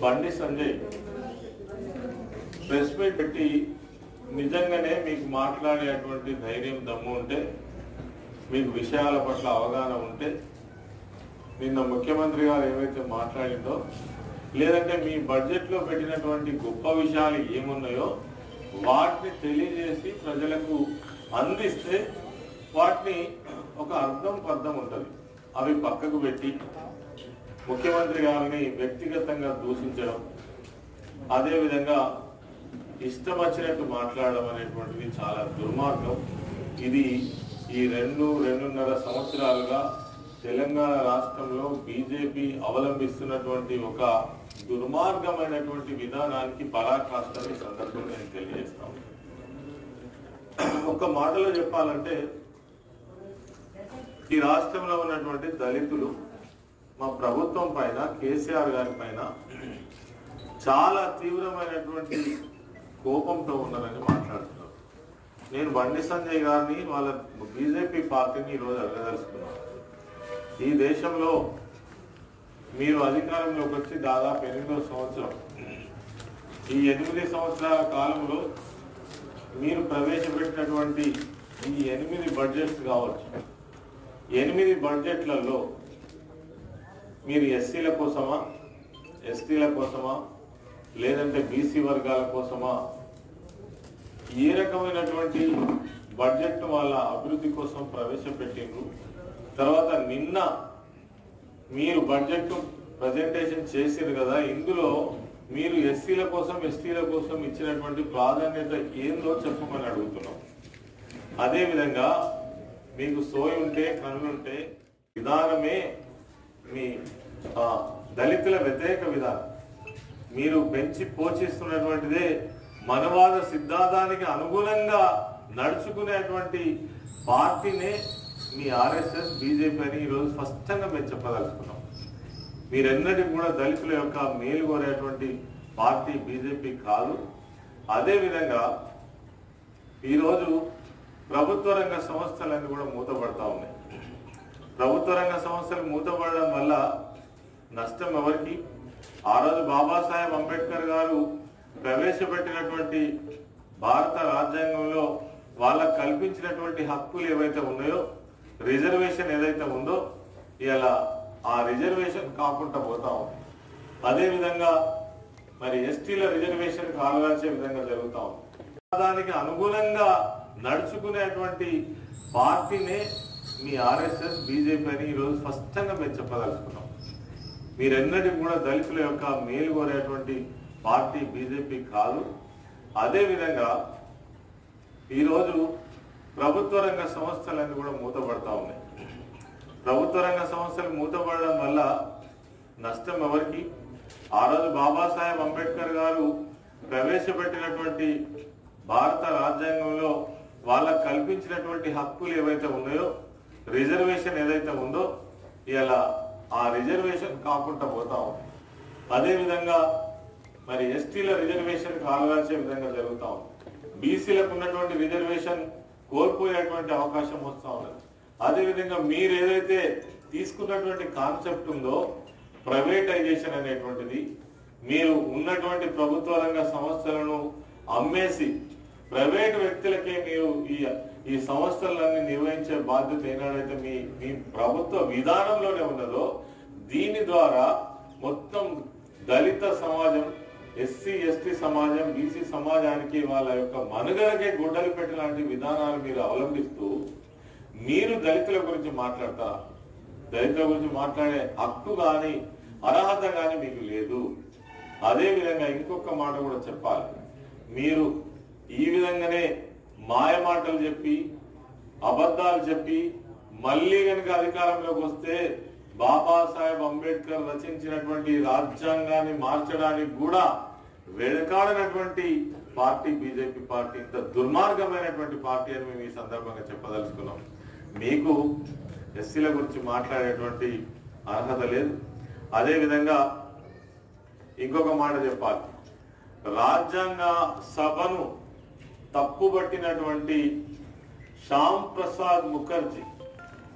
బండి Sanjay press meet పెట్టి నిజంగానే మీకు మాట్లాడేటువంటి ధైర్యం దమ్ము ఉంటే మీకు విషయాల పట్ల అవగాహన ఉంటే నిన్న ముఖ్యమంత్రి గారు ఏవైతే మాట్లాడిందో లేదంటే మీ బడ్జెట్ లో పెట్టినటువంటి గొప్ప విషయాలు ఏమున్నాయో వాటిని తెలియజేసి ప్రజలకు అందిస్తే వాటిని ఒక అర్థం పర్థం ఉంటుంది అవి పక్కకు పెట్టి ముఖ్యమంత్రి గారిని వ్యక్తిగతంగా దూషించడం అదేవిధంగా ఇష్టం వచ్చినట్టు మాట్లాడడం అనేటువంటిది చాలా దుర్మార్గం ఇది ఈ రెండు రెండున్నర సంవత్సరాలుగా తెలంగాణ రాష్ట్రంలో బీజేపీ అవలంబిస్తున్నటువంటి ఒక దుర్మార్గమైనటువంటి విధానానికి పరాకాష్ఠని ఈ సందర్భంగా నేను తెలియజేస్తాను ఒక మాటలో చెప్పాలంటే ఈ రాష్ట్రంలో ఉన్నటువంటి దళితులు మా ప్రభుత్వం పైన కేసీఆర్ గారి పైన చాలా తీవ్రమైనటువంటి కోపంతో ఉన్నారని మాట్లాడుతున్నారు నేను బండి సంజయ్ గారిని వాళ్ళ బీజేపీ పార్టీని ఈరోజు అడగదలుచుకున్నాను ఈ దేశంలో మీరు అధికారంలోకి వచ్చి దాదాపు ఎనిమిదో సంవత్సరం ఈ ఎనిమిది సంవత్సరాల కాలంలో మీరు ప్రవేశపెట్టినటువంటి ఈ ఎనిమిది బడ్జెట్స్ కావచ్చు ఎనిమిది బడ్జెట్లలో మీరు ఎస్సీల కోసమా ఎస్టీల కోసమా లేదంటే బీసీ వర్గాల కోసమా ఏ రకమైనటువంటి బడ్జెట్ వాళ్ళ అభివృద్ధి కోసం ప్రవేశపెట్టిండ్రు తర్వాత నిన్న మీరు బడ్జెట్ ప్రజెంటేషన్ చేసారు కదా ఇందులో మీరు ఎస్సీల కోసం ఎస్టీల కోసం ఇచ్చినటువంటి ప్రాధాన్యత ఏందో చెప్పమని అడుగుతున్నాం అదే విధంగా మీకు సోయి ఉంటే కన్నుంటే విధానమే మీ ఆ, దళితుల వ్యతిరేక విధానం మీరు పెంచి పోషిస్తున్నటువంటిదే మనవాద సిద్ధాంతానికి అనుగుణంగా నడుచుకునేటువంటి పార్టీనే మీ ఆర్ఎస్ఎస్ బీజేపీ అని ఈరోజు స్పష్టంగా మేము చెప్పదలుచుకున్నాం మీరెన్నటికి కూడా దళితుల యొక్క మేలు కోరేటువంటి పార్టీ బీజేపీ కాదు అదేవిధంగా ఈరోజు ప్రభుత్వ రంగ సంస్థలన్నీ కూడా మూతపడతా ఉన్నాయి ప్రభుత్వ రంగ సంస్థలు మూతపడడం వల్ల నష్టం ఎవరికి ఆ రోజు బాబాసాహెబ్ అంబేద్కర్ గారు ప్రవేశపెట్టినటువంటి భారత రాజ్యాంగంలో వాళ్ళకు కల్పించినటువంటి హక్కులు ఏవైతే ఉన్నాయో రిజర్వేషన్ ఏదైతే ఉందో ఇలా ఆ రిజర్వేషన్ కాకుండా పోతా ఉంది అదేవిధంగా మరి ఎస్టీల రిజర్వేషన్ కాలగాల్చే విధంగా జరుగుతా ఉంది దానికి అనుగుణంగా నడుచుకునేటువంటి పార్టీనే మీ ఆర్ఎస్ఎస్ బీజేపీ అని ఈరోజు స్పష్టంగా మేము చెప్పదలుచుకున్నాం మీరెన్నటికి కూడా దళితుల యొక్క మేలు కోరేటువంటి పార్టీ బీజేపీ కాదు అదేవిధంగా ఈరోజు ప్రభుత్వ రంగ సంస్థలన్నీ కూడా మూతపడతా ఉన్నాయి ప్రభుత్వ రంగ సంస్థలు మూతపడడం వల్ల నష్టం ఎవరికి ఆ రోజు బాబాసాహెబ్ అంబేద్కర్ గారు ప్రవేశపెట్టినటువంటి భారత రాజ్యాంగంలో వాళ్ళకు కల్పించినటువంటి హక్కులు ఏవైతే ఉన్నాయో రిజర్వేషన్ ఏదైతే ఉందో ఇలా ఆ రిజర్వేషన్ కాకుండా పోతా ఉంది అదేవిధంగా మరి ఎస్టీల రిజర్వేషన్ కాలగాల్చే విధంగా జరుగుతా ఉంది బీసీలకు ఉన్నటువంటి రిజర్వేషన్ కోల్పోయేటువంటి అవకాశం వస్తా ఉన్నది అదేవిధంగా మీరు ఏదైతే తీసుకున్నటువంటి కాన్సెప్ట్ ఉందో ప్రైవేటైజేషన్ అనేటువంటిది మీరు ఉన్నటువంటి ప్రభుత్వ రంగ సంస్థలను అమ్మేసి ప్రైవేట్ వ్యక్తులకే మీరు ఈ ఈ సంస్థలన్నీ నిర్వహించే బాధ్యత ఏనాడైతే మీ మీ ప్రభుత్వ విధానంలోనే ఉన్నదో దీని ద్వారా మొత్తం దళిత సమాజం ఎస్సీ ఎస్టీ సమాజం బీసీ సమాజానికి వాళ్ళ యొక్క మనుగడకే గుడ్డలు పెట్టలాంటి విధానాలు మీరు అవలంబిస్తూ మీరు దళితుల గురించి మాట్లాడతారా దళితుల గురించి మాట్లాడే హక్కు కానీ అర్హత కానీ మీకు లేదు అదే విధంగా ఇంకొక మాట కూడా చెప్పాలి మీరు ఈ విధంగానే మాయ మాటలు చెప్పి అబద్ధాలు చెప్పి మళ్ళీ కనుక అధికారంలోకి వస్తే బాబాసాహెబ్ అంబేద్కర్ రచించినటువంటి రాజ్యాంగాన్ని మార్చడానికి కూడా వెనకాడనటువంటి పార్టీ బీజేపీ పార్టీ ఇంత దుర్మార్గమైనటువంటి పార్టీ అని మేము ఈ సందర్భంగా చెప్పదలుచుకున్నాం మీకు ఎస్సీల గురించి మాట్లాడేటువంటి అర్హత లేదు అదే విధంగా ఇంకొక మాట చెప్పాలి రాజ్యాంగ సభను తప్పుబట్టినటువంటి శ్యామ్ ప్రసాద్ ముఖర్జీ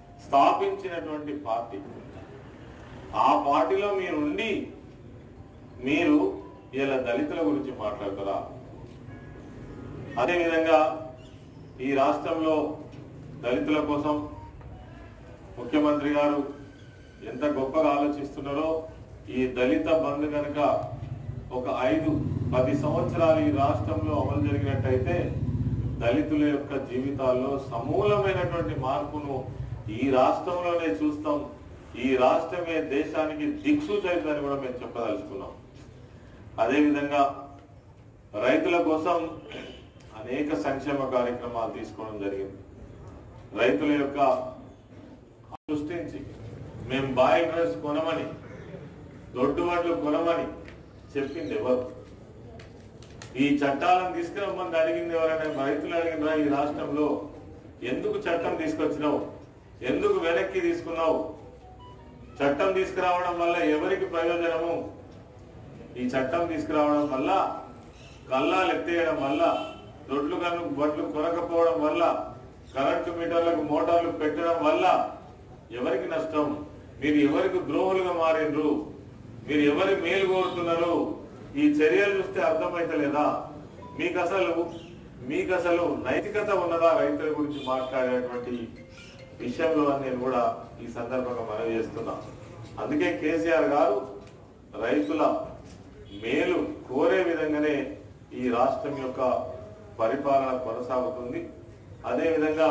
స్థాపించినటువంటి పార్టీ ఆ పార్టీలో మీరుండి మీరు ఇలా దళితుల గురించి మాట్లాడతారా అదేవిధంగా ఈ రాష్ట్రంలో దళితుల కోసం ముఖ్యమంత్రి గారు ఎంత గొప్పగా ఆలోచిస్తున్నారో ఈ దళిత బంధు కనుక ఒక ఐదు పది సంవత్సరాలు ఈ రాష్ట్రంలో అమలు జరిగినట్టయితే దళితుల యొక్క జీవితాల్లో సమూలమైనటువంటి మార్పును ఈ రాష్ట్రంలోనే చూస్తాం ఈ రాష్ట్రమే దేశానికి దిక్సూచైతుందని కూడా మేము చెప్పదలుచుకున్నాం అదేవిధంగా రైతుల కోసం అనేక సంక్షేమ కార్యక్రమాలు తీసుకోవడం జరిగింది రైతుల యొక్క సృష్టించి మేము బాయ్ డ్రెస్ కొనమని దొడ్డు వడ్లు కొనమని చెప్పింది ఎవరు ఈ చట్టాలను తీసుకురమ్మని అడిగింది ఎవరైనా రైతులు అడిగినరా ఈ రాష్ట్రంలో ఎందుకు చట్టం తీసుకొచ్చినావు ఎందుకు వెనక్కి తీసుకున్నావు చట్టం తీసుకురావడం వల్ల ఎవరికి ప్రయోజనము ఈ చట్టం తీసుకురావడం వల్ల కల్లాలు ఎత్తేయడం వల్ల దొడ్లు కన్ను బట్లు కొనకపోవడం వల్ల కరెంటు మీటర్లకు మోటార్లు పెట్టడం వల్ల ఎవరికి నష్టం మీరు ఎవరికి ద్రోహులుగా మారిండ్రు మీరు ఎవరి మేలు కోరుతున్నారు ఈ చర్యలు చూస్తే అర్థమైతలేదా మీకు అసలు మీకు అసలు నైతికత ఉన్నదా రైతుల గురించి మాట్లాడేటువంటి విషయంలో అని నేను కూడా ఈ సందర్భంగా మనవి చేస్తున్నా అందుకే కేసీఆర్ గారు రైతుల మేలు కోరే విధంగానే ఈ రాష్ట్రం యొక్క పరిపాలన కొనసాగుతుంది అదేవిధంగా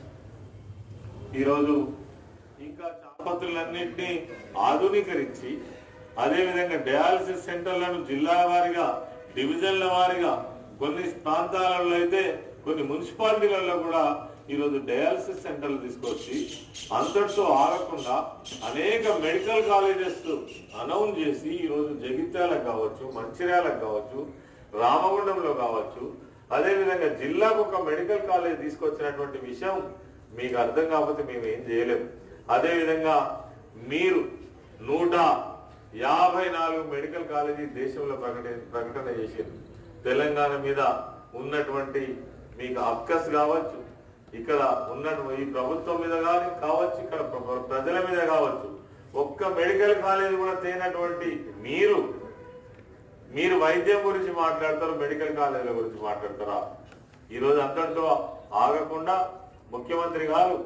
ఈరోజు ఇంకా ఆసుపత్రులన్నింటినీ ఆధునీకరించి అదేవిధంగా డయాలసిస్ సెంటర్లను జిల్లా వారీగా డివిజన్ల వారీగా కొన్ని ప్రాంతాలలో అయితే కొన్ని మున్సిపాలిటీలలో కూడా ఈరోజు డయాలసిస్ సెంటర్లు తీసుకొచ్చి అంతటితో ఆగకుండా అనేక మెడికల్ కాలేజెస్ అనౌన్స్ చేసి ఈరోజు జగిత్యాలకు కావచ్చు మంచిర్యాలకు కావచ్చు రామగుండంలో కావచ్చు అదేవిధంగా జిల్లాకు ఒక మెడికల్ కాలేజ్ తీసుకొచ్చినటువంటి విషయం మీకు అర్థం కాకపోతే మేము ఏం చేయలేము అదేవిధంగా మీరు నూట యాభై నాలుగు మెడికల్ కాలేజీ దేశంలో ప్రకటన ప్రకటన చేశారు తెలంగాణ మీద ఉన్నటువంటి మీకు అక్కస్ కావచ్చు ఇక్కడ ఉన్న ఈ ప్రభుత్వం మీద కానీ కావచ్చు ఇక్కడ ప్ర- ప్రజల మీద కావచ్చు ఒక్క మెడికల్ కాలేజ్ కూడా తేనటువంటి మీరు మీరు వైద్యం గురించి మాట్లాడతారు మెడికల్ కాలేజీల గురించి మాట్లాడతారా ఈరోజు అంతటితో ఆగకుండా ముఖ్యమంత్రి గారు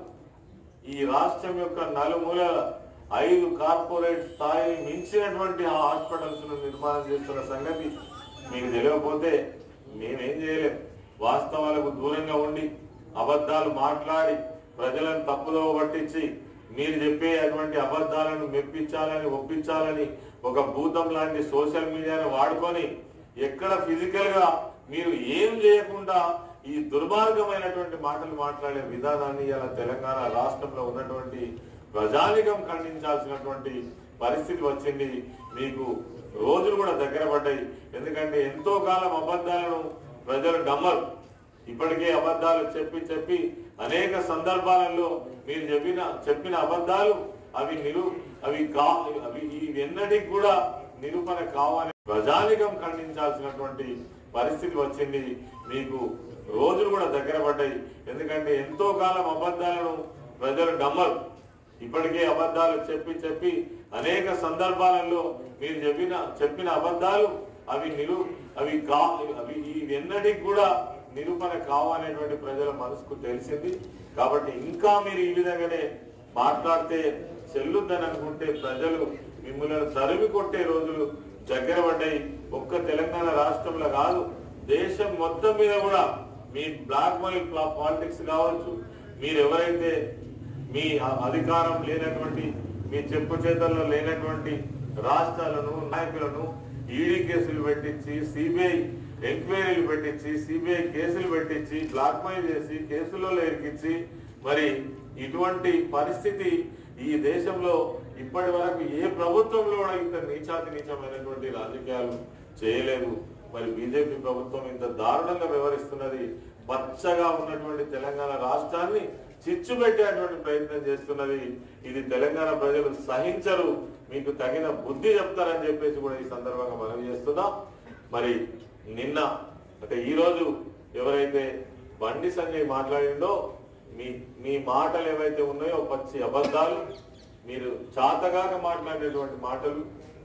ఈ రాష్ట్రం యొక్క నలుమూలల ఐదు కార్పొరేట్ స్థాయి మించినటువంటి ఆ హాస్పిటల్స్ ను నిర్మాణం చేస్తున్న సంగతి మీకు తెలియకపోతే మేమేం చేయలేం వాస్తవాలకు దూరంగా ఉండి అబద్ధాలు మాట్లాడి ప్రజలను తప్పుదోవ పట్టించి మీరు చెప్పే అటువంటి అబద్ధాలను మెప్పించాలని ఒప్పించాలని ఒక భూతం లాంటి సోషల్ మీడియాను వాడుకొని ఎక్కడ ఫిజికల్ గా మీరు ఏం చేయకుండా ఈ దుర్మార్గమైనటువంటి మాటలు మాట్లాడే విధానాన్ని ఇలా తెలంగాణ రాష్ట్రంలో ఉన్నటువంటి ప్రజానికం ఖండించాల్సినటువంటి పరిస్థితి వచ్చింది మీకు రోజులు కూడా దగ్గర పడ్డాయి ఎందుకంటే ఎంతో కాలం అబద్ధాలను ప్రజలు నమ్మరు ఇప్పటికే అబద్ధాలు చెప్పి చెప్పి అనేక సందర్భాలలో మీరు చెప్పిన చెప్పిన అబద్ధాలు అవి నిరు అవి కా అవి ఇవెన్నటికి కూడా నిరూపణ కావని ప్రజానికం ఖండించాల్సినటువంటి పరిస్థితి వచ్చింది మీకు రోజులు కూడా దగ్గర పడ్డాయి ఎందుకంటే ఎంతో కాలం అబద్ధాలను ప్రజలు నమ్మరు ఇప్పటికే అబద్ధాలు చెప్పి చెప్పి అనేక సందర్భాలలో మీరు చెప్పిన చెప్పిన అబద్ధాలు అవి నిరు అవి కా అవి ఇవెన్నటికి కూడా నిరూపణ కావనేటువంటి ప్రజల మనసుకు తెలిసింది కాబట్టి ఇంకా మీరు ఈ విధంగానే మాట్లాడితే చెల్లుద్దని అనుకుంటే ప్రజలు మిమ్మల్ని తరిమి కొట్టే రోజులు దగ్గర పడ్డాయి ఒక్క తెలంగాణ రాష్ట్రంలో కాదు దేశం మొత్తం మీద కూడా మీ బ్లాక్ మనీ పాలిటిక్స్ కావచ్చు మీరు ఎవరైతే మీ అ- అధికారం లేనటువంటి మీ చెప్పు చేతల్లో లేనటువంటి రాష్ట్రాలను నాయకులను ఈడీ కేసులు పెట్టించి సిబిఐ ఎంక్వైరీలు పెట్టించి సిబిఐ కేసులు పెట్టించి బ్లాక్ మెయిల్ చేసి కేసులలో ఇరికించి మరి ఇటువంటి పరిస్థితి ఈ దేశంలో ఇప్పటి వరకు ఏ ప్రభుత్వంలో కూడా ఇంత నీచాతి నీచమైనటువంటి రాజకీయాలు చేయలేదు మరి బీజేపీ ప్రభుత్వం ఇంత దారుణంగా వ్యవహరిస్తున్నది పచ్చగా ఉన్నటువంటి తెలంగాణ రాష్ట్రాన్ని చిచ్చు పెట్టేటువంటి ప్రయత్నం చేస్తున్నది ఇది తెలంగాణ ప్రజలు సహించరు మీకు తగిన బుద్ధి చెప్తారని చెప్పేసి కూడా ఈ సందర్భంగా మనం చేస్తున్నాం మరి నిన్న అంటే ఈ రోజు ఎవరైతే బండి సంజయ్ మాట్లాడిండో మీ మీ మాటలు ఏవైతే ఉన్నాయో పచ్చి అబద్ధాలు మీరు చాతగాక మాట్లాడేటువంటి మాటలు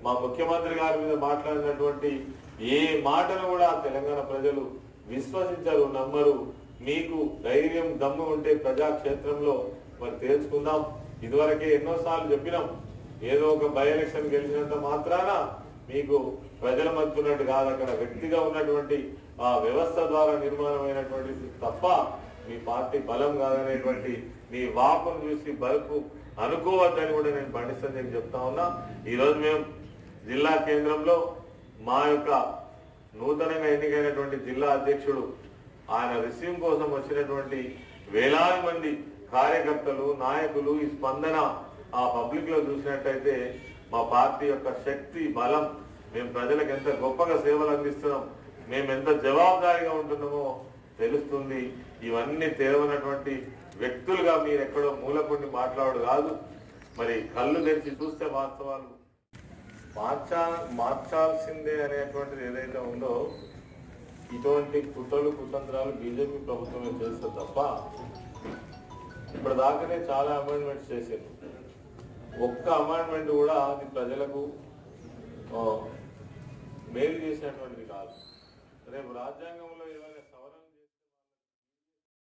మా ముఖ్యమంత్రి గారి మీద మాట్లాడినటువంటి ఏ మాటను కూడా తెలంగాణ ప్రజలు విశ్వసించరు నమ్మరు మీకు ధైర్యం దమ్ము ఉంటే ప్రజాక్షేత్రంలో మరి తేల్చుకుందాం ఇదివరకే ఎన్నోసార్లు చెప్పినాం ఏదో ఒక బై ఎలక్షన్ గెలిచినంత మాత్రాన మీకు ప్రజల మధ్య ఉన్నట్టు కాదు అక్కడ వ్యక్తిగా ఉన్నటువంటి ఆ వ్యవస్థ ద్వారా నిర్మాణమైనటువంటిది తప్ప మీ పార్టీ బలం కాదనేటువంటి మీ వాకును చూసి బలుపు అనుకోవద్దని కూడా నేను బండి సంజయ్ చెప్తా ఉన్నా ఈ రోజు మేము జిల్లా కేంద్రంలో మా యొక్క నూతనంగా ఎన్నికైనటువంటి జిల్లా అధ్యక్షుడు ఆయన రిసీవ్ కోసం వచ్చినటువంటి వేలాది మంది కార్యకర్తలు నాయకులు ఈ స్పందన ఆ పబ్లిక్ లో చూసినట్టయితే మా పార్టీ యొక్క శక్తి బలం మేము ప్రజలకు ఎంత గొప్పగా సేవలు అందిస్తున్నాం మేము ఎంత జవాబుదారీగా ఉంటున్నామో తెలుస్తుంది ఇవన్నీ తెరవనటువంటి వ్యక్తులుగా మీరు ఎక్కడో మూలకుండి మాట్లాడు కాదు మరి కళ్ళు తెరిచి చూస్తే వాస్తవాలు మార్చా మార్చాల్సిందే అనేటువంటిది ఏదైతే ఉందో ఇటువంటి కుట్రలు కుతంత్రాలు బీజేపీ ప్రభుత్వమే చేస్తుంది తప్ప ఇప్పుడు దాకానే చాలా అమెండ్మెంట్స్ చేసింది ఒక్క అమెండ్మెంట్ కూడా అది ప్రజలకు ఆ, మేలు చేసినటువంటిది కాదు రేపు రాజ్యాంగంలో ఏమైనా